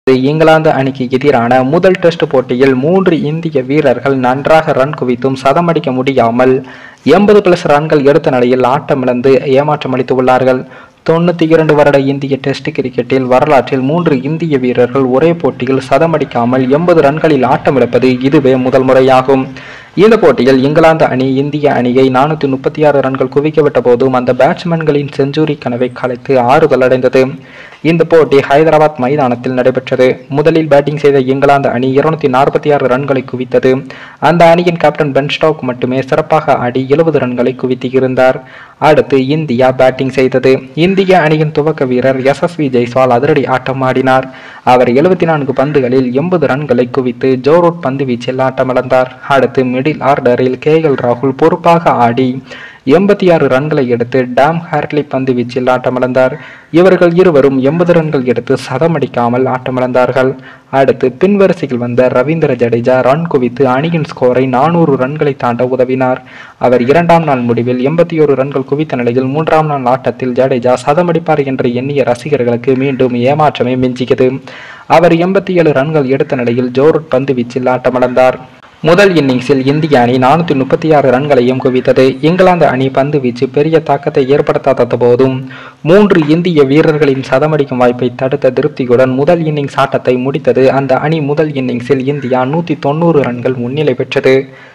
இங்கிலாந்து அணிக்கு எதிரான முதல் டெஸ்ட் போட்டியில் மூன்று இந்திய வீரர்கள் நன்றாக ரன் குவித்தும் சதமடிக்க முடியாமல் எண்பது பிளஸ் ரன்கள் எடுத்த நிலையில் ஆட்டமிழந்து ஏமாற்றமளித்து உள்ளார்கள் தொண்ணூற்றி இரண்டு வருட இந்திய டெஸ்ட் கிரிக்கெட்டில் வரலாற்றில் மூன்று இந்திய வீரர்கள் ஒரே போட்டியில் சதமடிக்காமல் எண்பது ரன்களில் ஆட்டமிழப்பது இதுவே முதல் முறையாகும் இந்த போட்டியில் இங்கிலாந்து அணி இந்திய அணியை நானூற்றி முப்பத்தி ஆறு ரன்கள் குவிக்கவிட்ட போதும் அந்த பேட்ஸ்மேன்களின் செஞ்சுரி கனவை கலைத்து ஆறுதல் அடைந்தது இந்த போட்டி ஹைதராபாத் மைதானத்தில் நடைபெற்றது முதலில் பேட்டிங் செய்த இங்கிலாந்து அணி இருநூத்தி நாற்பத்தி ஆறு ரன்களை குவித்தது அந்த அணியின் கேப்டன் பென் ஸ்டோக் மட்டுமே சிறப்பாக ஆடி எழுபது ரன்களை குவித்து இருந்தார் அடுத்து இந்தியா பேட்டிங் செய்தது இந்திய அணியின் துவக்க வீரர் யசஸ்வி ஜெய்ஸ்வால் அதிரடி ஆட்டம் ஆடினார் அவர் எழுபத்தி நான்கு பந்துகளில் எண்பது ரன்களை குவித்து ஜோரூட் பந்து வீச்சில் ஆட்டமிழந்தார் அடுத்து மிடில் ஆர்டரில் கே எல் ராகுல் பொறுப்பாக ஆடி எண்பத்தி ஆறு ரன்களை எடுத்து டாம் ஹார்ட்லி பந்து வீச்சில் ஆட்டமிழந்தார் இவர்கள் இருவரும் எண்பது ரன்கள் எடுத்து சதமடிக்காமல் ஆட்டமிழந்தார்கள் அடுத்து பின்வரிசையில் வந்த ரவீந்திர ஜடேஜா ரன் குவித்து அணியின் ஸ்கோரை நானூறு ரன்களை தாண்ட உதவினார் அவர் இரண்டாம் நாள் முடிவில் எண்பத்தி ஒரு ரன்கள் குவித்த நிலையில் மூன்றாம் நாள் ஆட்டத்தில் ஜடேஜா சதமடிப்பார் என்று எண்ணிய ரசிகர்களுக்கு மீண்டும் ஏமாற்றமே மிஞ்சியது அவர் எண்பத்தி ஏழு ரன்கள் எடுத்த நிலையில் ஜோரூட் பந்து வீச்சில் ஆட்டமிழந்தார் முதல் இன்னிங்ஸில் இந்திய அணி நானூற்றி முப்பத்தி ஆறு ரன்களையும் குவித்தது இங்கிலாந்து அணி பந்து வீச்சு பெரிய தாக்கத்தை ஏற்படுத்தாத போதும் மூன்று இந்திய வீரர்களின் சதமடிக்கும் வாய்ப்பை தடுத்த திருப்தியுடன் முதல் இன்னிங்ஸ் ஆட்டத்தை முடித்தது அந்த அணி முதல் இன்னிங்ஸில் இந்தியா நூற்றி தொண்ணூறு ரன்கள் முன்னிலை பெற்றது